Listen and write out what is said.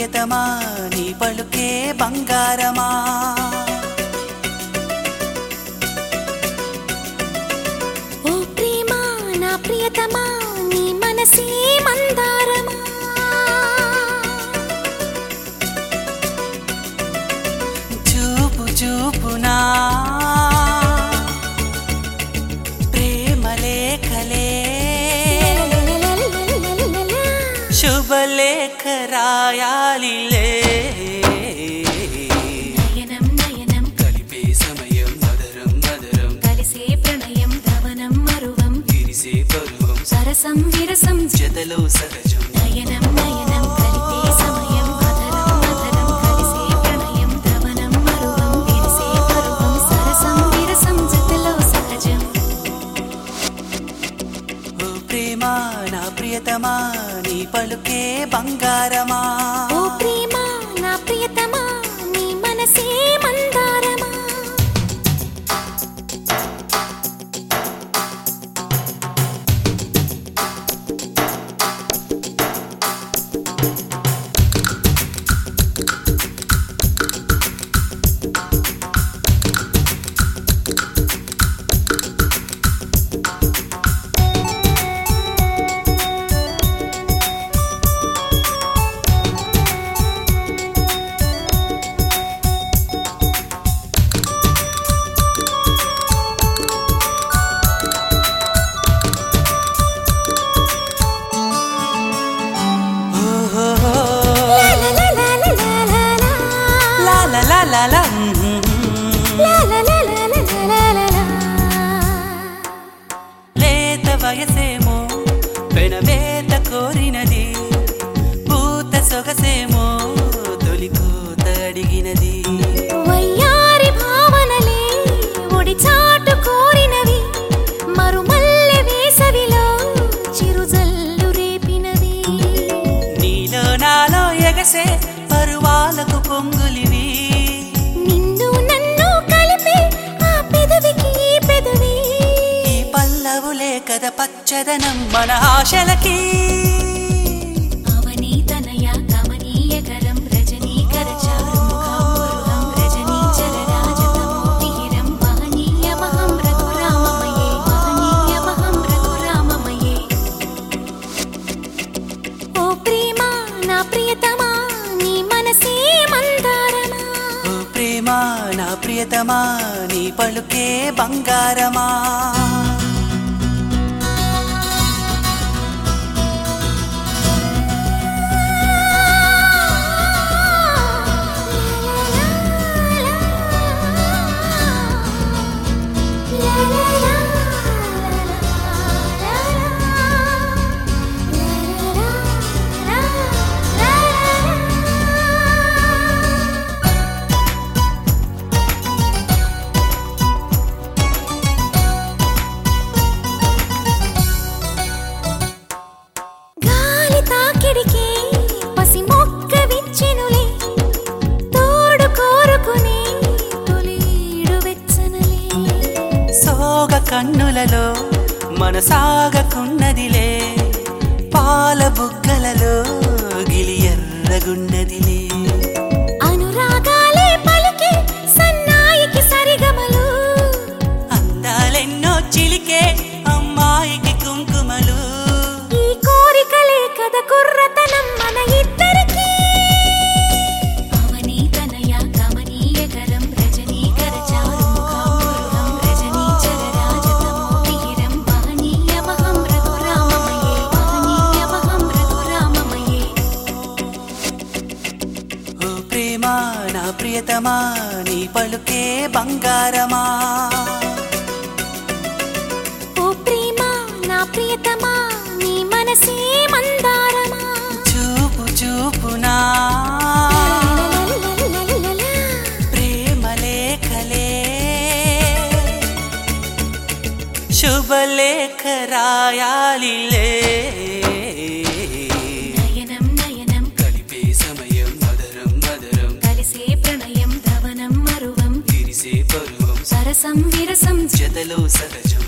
ప్రియతమా నీ పలుకే బంగారమా ఓ ప్రేమ నా ప్రియతమా నీ మనసే మందారమా చూపు చూపునా ప్రేమ లేఖలే శుభలేఖ రాయాలిలే నయనం నయనం కలిపే సమయం మధురం మధురం కలిసే ప్రణయం ధవనం మరువం విరిసే పరువం సరసం విరసం జతలో సహజం నయనం నయనం కలిపే సమయం మధురం మధురం కలిసే ప్రణయం ధవనం మరువం విరిసే పరువం సరసం విరసం జతలో సహజం ఓ ప్రేమ నా ప్రియతమా నీ పలుకే బంగారమా ఓ ప్రేమ నా ప్రియతమా నీ మనసే మందారమా ఓహో లా లా లా లా లా లా లా. లా లా లా లా లా మ్మ్. లా లా లా లా లా లా లా లా. లేత వయసేమో పెనవేత కోరినది పూత సొగసేమో తొలి కూత అడిగినది వయ్యారి భావనలే ఒడి చాటు కోరినవి మరుమల్లె వేసవిలో చిరుజల్లు రేపినవి నీలో నాలో ఎగసే పరువాలకు పొంగులివి నిన్ను నన్ను కలిపే ఆ పెదవికి ఈ పెదవి ఈ పల్లవులే కథ పచ్చదనం మన ఆశలకి అవనీ తనయ కమనీయకరం రజనీకర చారుముఖం రజనీచర రాజతమోహీరం మహనీయమహం రఘురామమయే మహనీయమహం రఘురామమయే ఓ ప్రేమ నా ప్రియతమా నీ మనసే మందారమా ఓ ప్రేమ నా ప్రియతమా నీ పలుకే బంగారమా గాలి తాకిడికి పసి మొక్క విచ్చెనులే తోడు కోరుకుని తొలీడు వెచ్చనలే సోగ కన్నులలో మనసాగకున్నదిలే పాల బుగ్గలలో గిలి ఎర్రగున్నదిలే అనురాగాలే పలికి సన్నాయికి సరిగమలు అందాలెన్నో చిలికే అమ్మాయికి కుంకుమలు ఈ కోరికలే కథ కుర్రతనం మన ఇద్దరికి అవనీ తనయ కమనీయకరం రజనీకర చారుముఖం రజనీచర రాజతమోహీరం మహనీయమహం రఘురామమయే మహనీయమహం రఘురామమయే ఓ ప్రేమ నా ప్రియతమా నీ పలుకే బంగారమా ఓ ప్రేమ నా ప్రియతమా నీ మనసే మందారమా చూపు చూపునా లలలలలలలలా. ప్రేమ లేఖలే శుభలేఖ రాయాలిలే నయనం నయనం కలిపే సమయం మధురం మధురం కలిసే ప్రణయం ధవనం మరువం విరిసే పరువం సరసం విరసం జతలో సహజం